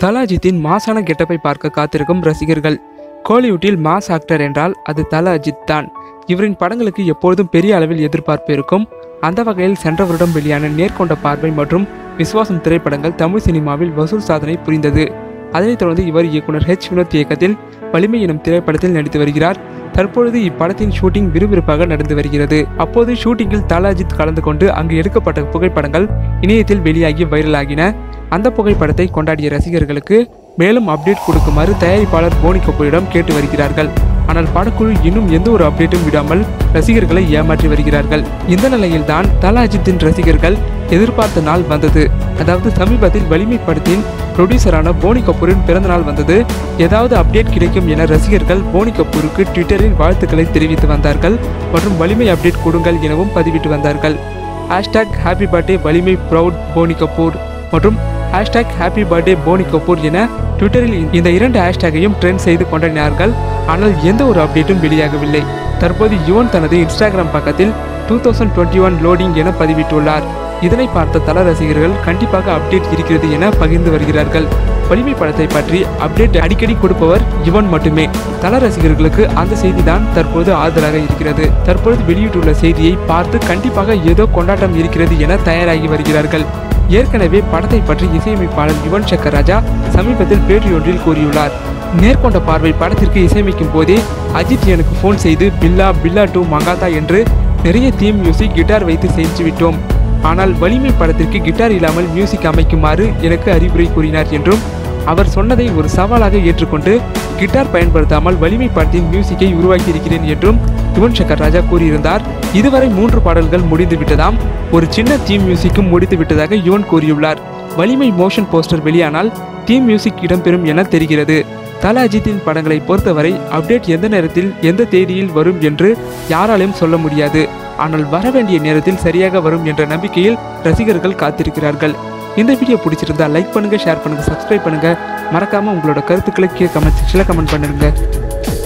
தலாஜித்தின் மாசான கெட்டப்பை பார்க்க காத்திருக்கும் ரசிகர்கள் கோலிவுட்டில் மாஸ் ஆக்டர் என்றால் அது தல அஜித் தான் இவரின் படங்களுக்கு எப்பொழுதும் பெரிய அளவில் எதிர்பார்ப்பு இருக்கும் அந்த வகையில் சென்ற வருடம் வெளியான நேர்கொண்ட பார்வை மற்றும் விஸ்வாசம் திரைப்படங்கள் தமிழ் சினிமாவில் வசூல் சாதனை புரிந்தது அதனைத் தொடர்ந்து இவர் இயக்குனர் ஹெச் வினோத் இயக்கத்தில் வலிமை எனும் திரைப்படத்தில் நடித்து வருகிறார் தற்பொழுது இப்படத்தின் ஷூட்டிங் விறுவிறுப்பாக நடந்து வருகிறது அப்போது ஷூட்டிங்கில் தல அஜித் கலந்து கொண்டு அங்கு எடுக்கப்பட்ட புகைப்படங்கள் இணையத்தில் வெளியாகி வைரலாகின அந்த புகைப்படத்தை கொண்டாடிய ரசிகர்களுக்கு மேலும் அப்டேட் கொடுக்குமாறு தயாரிப்பாளர் போனி கபூரிடம் கேட்டு வருகிறார்கள் ஆனால் படக்குழு இன்னும் எந்த ஒரு அப்டேட்டும் விடாமல் ரசிகர்களை ஏமாற்றி வருகிறார்கள் இந்த நிலையில்தான் தல அஜித்தின் ரசிகர்கள் எதிர்பார்த்த நாள் வந்தது அதாவது சமீபத்தில் வலிமை படத்தின் ப்ரொடியூசரான போனி கபூரின் பிறந்த நாள் வந்தது ஏதாவது அப்டேட் கிடைக்கும் என ரசிகர்கள் போனி கபூருக்கு ட்விட்டரில் வாழ்த்துக்களை தெரிவித்து வந்தார்கள் மற்றும் வலிமை அப்டேட் கொடுங்கள் எனவும் பதிவிட்டு வந்தார்கள் hashtag happy birthday Valimai proud Boney Kapoor மற்றும் hashtag happy birthday Boney Kapoor என ட்விட்டரில் இந்த இரண்டு ஹேஷ்டேகையும் ட்ரெண்ட் செய்து கொண்டாடினார்கள் ஆனால் எந்த ஒரு அப்டேட்டும் வெளியாகவில்லை தற்போது யுவன் தனது இன்ஸ்டாகிராம் பக்கத்தில் two thousand twenty one loading என பதிவிட்டுள்ளார் இதனை பார்த்த தல ரசிகர்கள் கண்டிப்பாக அப்டேட் இருக்கிறது என பகிர்ந்து வருகிறார்கள் வலிமை படத்தை பற்றி அப்டேட் அடிக்கடி கொடுப்பவர் யுவன் மட்டுமே தல ரசிகர்களுக்கு அந்த செய்தி தான் தற்போது ஆறுதலாக இருக்கிறது தற்பொழுது வெளியிட்டுள்ள செய்தியை பார்த்து கண்டிப்பாக ஏதோ கொண்டாட்டம் இருக்கிறது என தயாராகி வருகிறார்கள் ஏற்கனவே படத்தை பற்றி இசையமைப்பாளர் யுவன் சங்கர் ராஜா சமீபத்தில் பேட்டியொன்றில் கூறியுள்ளார் நேர்கொண்ட பார்வை படத்திற்கு இசையமைக்கும் போதே அஜித் எனக்கு ஃபோன் செய்து பில்லா பில்லா டூ மங்காத்தா என்று நிறைய தீம் மியூசிக் கிட்டார் வைத்து செஞ்சு விட்டோம் ஆனால் வலிமை படத்திற்கு கிட்டார் இல்லாமல் மியூசிக் அமைக்குமாறு எனக்கு அறிவுரை கூறினார் என்றும் அவர் சொன்னதை ஒரு சவாலாக ஏற்றுக்கொண்டு கிட்டார் பயன்படுத்தாமல் வலிமை படத்தின் மியூசிக்கை உருவாக்கி இருக்கிறேன் என்றும் யுவன் சங்கர் ராஜா கூறியிருந்தார் இதுவரை மூன்று பாடல்கள் முடிந்து விட்டதாம் ஒரு சின்ன தீம் மியூசிக்கும் முடித்து விட்டதாக யுவன் கூறியுள்ளார் வலிமை மோஷன் போஸ்டர் வெளியானால் தீம் மியூசிக் இடம்பெறும் என தெரிகிறது தல அஜித்தின் படங்களை பொறுத்தவரை அப்டேட் எந்த நேரத்தில் எந்த தேதியில் வரும் என்று யாராலையும் சொல்ல முடியாது ஆனால் வர வேண்டிய நேரத்தில் சரியாக வரும் என்ற நம்பிக்கையில் ரசிகர்கள் காத்திருக்கிறார்கள் இந்த வீடியோ பிடிச்சிருந்தா லைக் பண்ணுங்க ஷேர் பண்ணுங்க சப்ஸ்கிரைப் பண்ணுங்க மறக்காம உங்களோட கருத்துக்களை கீழே கமெண்ட் செக்ஷனில் கமெண்ட் பண்ணுங்க